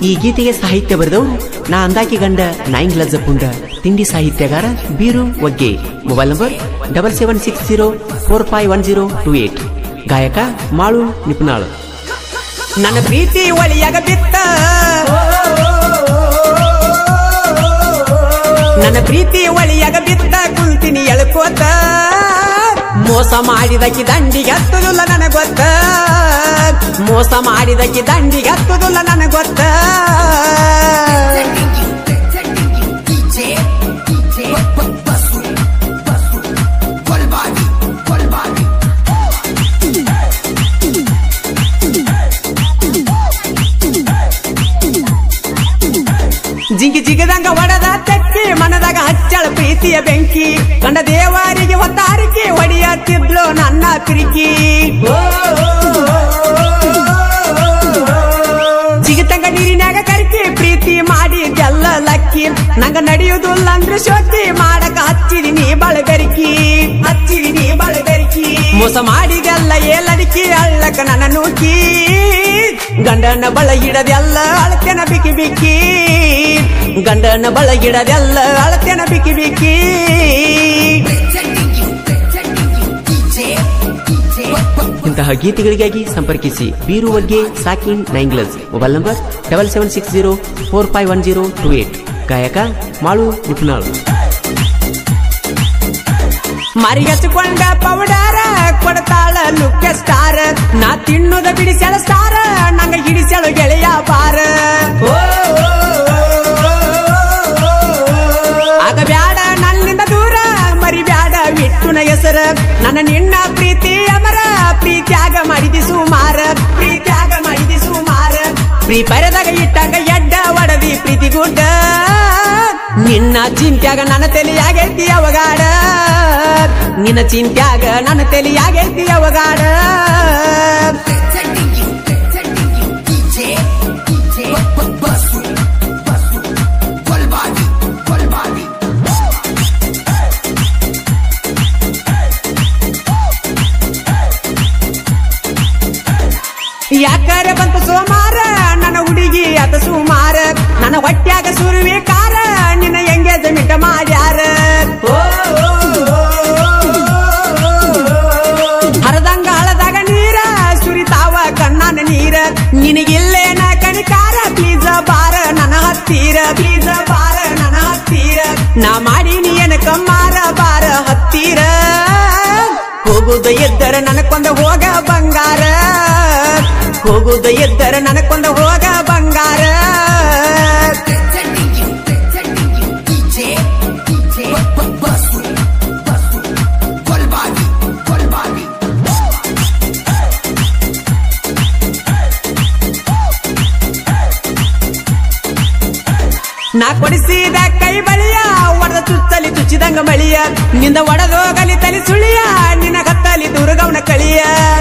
ಈ ಗೀತೆಗೆ ಸಾಹಿತ್ಯ ಬರೆದವರು ನಾ ಅಂದಾಕಿ ಗಂಡ ನಾಯಿಂಗ್ ಲಜ್ಜಪುಂಡ ತಿಂಡಿ ಸಾಹಿತ್ಯಗಾರ ಬೀರು ಒಗ್ಗೆ mobile number double seven six zero four five one zero two eight ಗಾಯಕ ಮಾಳು ನಿಪುಣಾಳು ನನ್ನ ಪ್ರೀತಿ ಒಳಿಯಾಗ ಬಿತ್ತ ನನ್ನ ಪ್ರೀತಿ ಒಳಿಯಾಗ ಬಿತ್ತ ಕುಂತಿನಿ ಎಳ್ಕೋತ ಮೋಸ ಮಾಡಿದಕ್ಕಿ ದಂಡಿಗೆ ಹತ್ತುದಿಲ್ಲ ನನಗೆ ಗೊತ್ತ ಮೋಸ ಮಾಡಿದಕ್ಕಿ ದಂಡಿಗೆ ಹತ್ತುದಿಲ್ಲ ನನಗೆ ಗೊತ್ತ ಜಿಂಗಿ ಜಿಗದಂಗ ಒಡದ ತೆಕ್ಕಿ ಮನದಾಗ ಹಚ್ಚಳ ಪ್ರೀತಿಯ ಬೆಂಕಿ ಕಂಡ ದೇವರಿಗೆ ಹೊತ್ತಾರಿಕೆ ಹೊಡಿಯತ್ತಿದ್ಲು ನನ್ನ ಕಿರಿಕಿ ಜಿಗತಂಗ ನೀರಿನಾಗ ಕರಿಕಿ ಪ್ರೀತಿ ಮಾಡಿ ಎಲ್ಲ ಲಕ್ಕಿ ನಂಗ ನಡೆಯುವುದಿಲ್ಲ ಅಂದ್ರೆ ಶೋಕಿ ಮಾಡಕ ಹಚ್ಚಿದಿ ನೀ ಬಳಗರಿಕಿ ಹಚ್ಚಿದಿ ನೀ ಬಳಗರಿಕಿ ಮೋಸ ಮಾಡಿದೆಲ್ಲ ಏಲಡಿಕಿ ಅಳ್ಳಕ ನನ್ನ ನೂಕಿ ಗಂಡನ ಬಳಗಿಡದೆಲ್ಲ ಅಳತೆನ ಬಿಕ್ಕಿ ಬಿಕ್ಕಿ ಗಂಡನ ಬಳಗಿಡದೆಲ್ಲ ಅಳತೆನ ಬಿಕ್ಕಿ ಬಿಕ್ಕಿ ಇಂತಹ ಗೀತೆಗಳಿಗಾಗಿ ಸಂಪರ್ಕಿಸಿ ಬೀರು ಬಗ್ಗೆ ಸಾಕಿನ್ ನೈಂಗ್ಲಸ್ mobile number double seven six zero four five one zero two eight ಗಾಯಕ ಮಾಳು ನಿಪುಣಾಳು ಮರಿಗಚ್ಚಿಕೊಂಡ ಪೌಡಾರ ಕೊಡ್ತಾಳ ಲುಕ್ಕ ಸ್ಟಾರ್ ನಾ ತಿನ್ನುದ ಬಿಡಿಸ್ಯಾಳ ಸ್ಟಾರ ನಂಗ ಹಿಡಿಸ್ಯಾಳು ಗೆಳೆಯ ಬಾರ ಆಗ ಬ್ಯಾಡ ನನ್ನಿಂದ ದೂರ ಮರಿ ಬ್ಯಾಡ ಬಿಟ್ಟುನ ಹೆಸರ ನನ್ನ ನಿನ್ನ ಪ್ರೀತಿ ಅಮರ ಪ್ರೀತ್ಯಾಗ ಮಾಡಿದಿ ಸುಮಾರ ಪ್ರೀತ್ಯಾಗ ಮಾಡಿದಿ ಸುಮಾರ ಪ್ರೀ ಪರದಾಗ ಇಟ್ಟಾಗ ಎಡ್ಡ ಒಡದಿ ಪ್ರೀತಿ ಗುಡ್ಡ ನಿನ್ನ ಚಿಂತ್ಯಾಗ ನನ್ನ ತಲೆಯಾಗೈತಿ ಅವಗಾಡ ನಿನ್ನ ಚಿಂತ್ಯಾಗ ನನ್ನ ತಲೆಯಾಗೈತಿ ಅವಗಾಡ ಯಾಕಾರ ಬಂತು ಸೋಮಾರ ನನ್ನ ಹುಡುಗಿ ಅತ ಸುಮಾರ ನನ್ನ ಹೊಟ್ಯಾಗ ಸುರುವಿ ಕಾರ ನಿನ್ನ ಎಂಗೇಜ್ಮೆಂಟ್ ಮಾಡ್ಯಾರ ಹರದಂಗ ಹಳದಾಗ ನೀರ ಸುರಿತಾವ ಕಣ್ಣನ ನೀರ ನಿನಗಿಲ್ಲೇನ ಕಣಿಕಾರ ಪ್ಲೀಸ್ ಬಾರ ನನ್ನ ಹತ್ತೀರ ಪ್ಲೀಸ್ ಬಾರ ನನ್ನ ಹತ್ತೀರ ನಾ ಮಾಡಿ ನೀನ ಕಮ್ಮಾರ ಬಾರ ಹತ್ತೀರ ಹೋಗುದ ಎದ್ದರ ನನಕೊಂದ ಹೋಗ ಬಂಗಾರ ಹೋಗುದ ಎದ್ದರ ನನಕೊಂದ ಹೋಗ ಬಂಗಾರ ನಾ ಕೊಡಿಸಿದ ಕೈ ಬಳಿಯ ಒಡೆದ ಚುಚ್ಚಲಿ ಚುಚ್ಚಿದಂಗ ಮಳಿಯ ನಿಂದ ಒಡೆದೋಗಲಿ ತಲಿ ಸುಳಿಯ ನಿನ್ನ ಕತ್ತಲಿ ದುರ್ಗವನ ಕಳಿಯ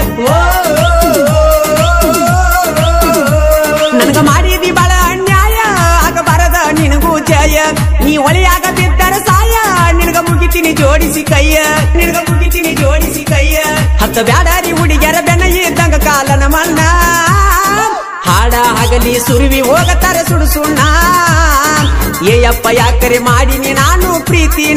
ನನಗ ಮಾಡಿದಿ ಬಾಳ ಅನ್ಯಾಯ ಆಗ ಬರದ ನಿನಗೂ ಜಯ ನೀ ಒಳಿಯಾಗ ಬಿದ್ದರ ಸಾಯ ನಿನಗ ಮುಗಿತೀನಿ ಜೋಡಿಸಿ ಕೈಯ ನಿನಗ ಮುಗಿತೀನಿ ಜೋಡಿಸಿ ಕೈಯ ಹತ್ತ ಬ್ಯಾಡಾರಿ ಹುಡುಗ್ಯಾರ ಬೆನ್ನ ಇದ್ದಂಗ ಕಾಲನ ಮಣ್ಣ ಹಾಡ ಹಗಲಿ ಸುರುವಿ ಹೋಗತಾರ ಸುಡು ಸುಣ್ಣ ಏಯಪ್ಪ ಯಾಕರೆ ಮಾಡಿನಿ ನಾನು ಪ್ರೀತಿನ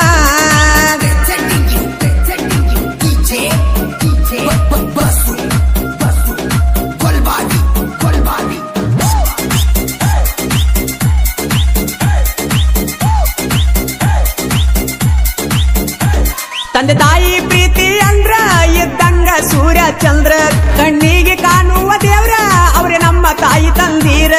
ತಂದೆ ತಾಯಿ ಪ್ರೀತಿ ಅಂದ್ರ ಇದ್ದಂಗ ಸೂರ್ಯ ಚಂದ್ರ ಕಣ್ಣಿಗೆ ಕಾಣುವ ದೇವ್ರ ಅವ್ರೆ ನಮ್ಮ ತಾಯಿ ತಂದೀರ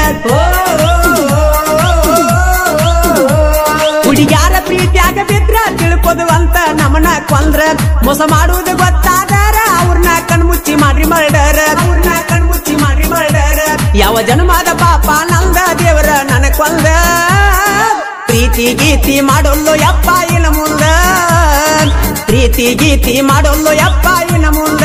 ಹುಡುಗ್ಯಾರ ಪ್ರೀತಿಯಾಗ ಬಿದ್ರ ತಿಳ್ಕೋದು ಅಂತ ನಮ್ಮನ ಕೊಂದ್ರ ಮೋಸ ಮಾಡುವುದು ಗೊತ್ತಾದಾರ ಅವ್ರನ್ನ ಕಣ್ಮುಚ್ಚಿ ಮಾಡ್ರಿ ಮರ್ಡರ್ ಅವ್ರನ್ನ ಕಣ್ಮುಚ್ಚಿ ಮಾಡ್ರಿ ಮರ್ಡರ್ ಯಾವ ಜನ್ಮದ ಪಾಪ ನಂದ ದೇವರ ನನ ಕೊಂದ ಪ್ರೀತಿ ಗೀತಿ ಮಾಡೋಲ್ಲೋ ಯಪ್ಪ ಇನ ಮುಂದ ಪ್ರೀತಿ ಗೀತಿ ಮಾಡೋಲ್ಲೋ ಯಪ್ಪ ಇನ ಮುಂದ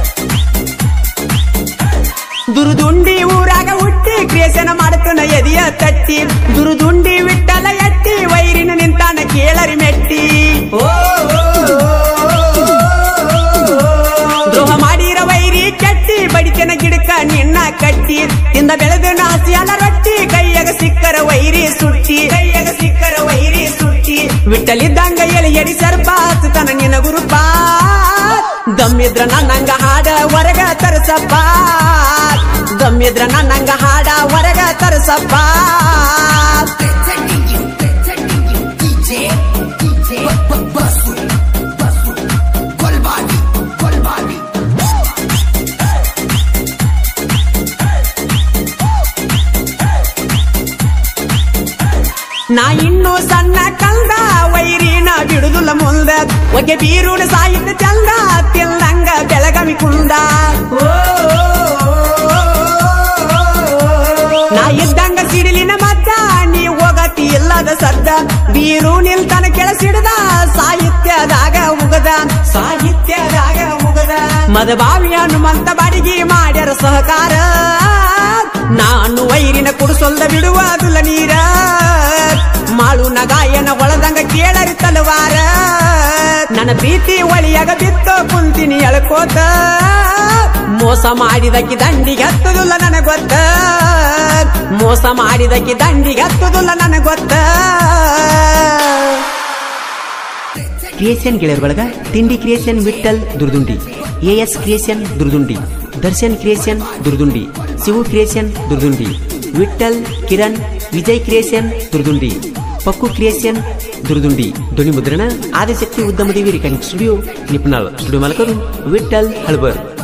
ದುರುದುಂಡಿ ಊರಾಗ ಹುಟ್ಟಿ ಕ್ರಿಯೇಷನ್ ಮಾಡ್ತಾನ ಎದಿಯ ತಟ್ಟಿ ದುರುದುಂಡಿ ವಿಟ್ಟಲ ಎಟ್ಟಿ ವೈರಿನ ನಿಂತಾನ ಕೇಳರಿ ಮೆಟ್ಟಿ ದ್ರೋಹ ಮಾಡಿರ ವೈರಿ ಕೆಟ್ಟಿ ಬಡಿತನ ಗಿಡಕ ನಿನ್ನ ಕಟ್ಟಿ ತಿಂದ ಬೆಳೆದ ನಾಸಿಯಲ ರೊಟ್ಟಿ ಕೈಯಾಗ ಸಿಕ್ಕರ ವೈರಿ ಸುಟ್ಟಿ ಕೈಯಾಗ ಸಿಕ್ಕರ ವೈರಿ ಸುಟ್ಟಿ ವಿಟ್ಟಲಿದ್ದಂಗ ಎಳಿ ಎಡಿ ಸರ್ಪ ಹಚ್ಚತನ ನಿನ್ನ ಗುರುಪ ದಮ್ಮಿದ್ರ ನನ್ನಂಗ ಹಾಡ ಹೊರಗ ತರಸಪ್ಪ ದಮ್ಮಿದ್ರ ನನ್ನಂಗ ಹಾಡ ಹೊರಗ ತರಸಪ್ಪ Pretending you, pretending you, DJ, DJ, Basu, Basu, Kolbani, Kolbani. ನಾ ಇನ್ನೂ ಸಣ್ಣ ಕಂದ ವೈರಿನ ಬಿಡುದುಲ್ಲ ಮುಂದ ಒಗೆ ಬೀರುಣ ಸಾಹಿತ್ಯ ಚಂದ ತಿಂದಂಗ ಬೆಳಗವಿ ಕುಂದ ನಾ ಇದ್ದಂಗ ಸಿಡಿಲಿನ ಮದ್ದ ನೀ ಹೋಗತಿ ಇಲ್ಲದ ಸದ್ದ ಬೀರು ನಿಲ್ತನ ಕೆಳಸಿಡದ ಸಾಹಿತ್ಯದಾಗ ಉಗದ ಸಾಹಿತ್ಯದಾಗ ಉಗದ ಮದಬಾವಿ ಹನುಮಂತ ಬಾಡಿಗೆ ಮಾಡ್ಯಾರ ಸಹಕಾರ ನಾನು ವೈರಿನ ಕುಡಿಸೊಲ್ದ ಬಿಡುವುದಿಲ್ಲ ನೀರ ಮಾಳು ನಗಾಯನ ಒಳದಂಗ ಕೇಳರಿ ತಲವಾರ ನನ್ನ ಪ್ರೀತಿ ಒಳಿಯಾಗ ಬಿತ್ತು ಕುಂತಿನಿ ಎಳ್ಕೋತ ಮೋಸ ಮಾಡಿದಕ್ಕೆ ದಂಡಿಗೆ ಹತ್ತದಿಲ್ಲ ನನಗೆ ಗೊತ್ತ ಮೋಸ ಮಾಡಿದಕ್ಕೆ ದಂಡಿಗೆ ಹತ್ತದಿಲ್ಲ ನನಗೆ ಗೊತ್ತ ಕ್ರಿಯೇಷನ್ ಗೆಳೆಯರ್ ಬಳಗ ತಿಂಡಿ creation Vittal Durdundi A S creation Durdundi Darshan creation Durdundi Shivu creation Durdundi Vittal Kiran Vijay creation Durdundi Pakku creation Durdundi ಧ್ವನಿ ಮುದ್ರಣ Adishakti Udyamadevi recording studio Nipnal studio ಮಾಲಕರು ವಿಠಲ್ ಹಳ್ಬರ್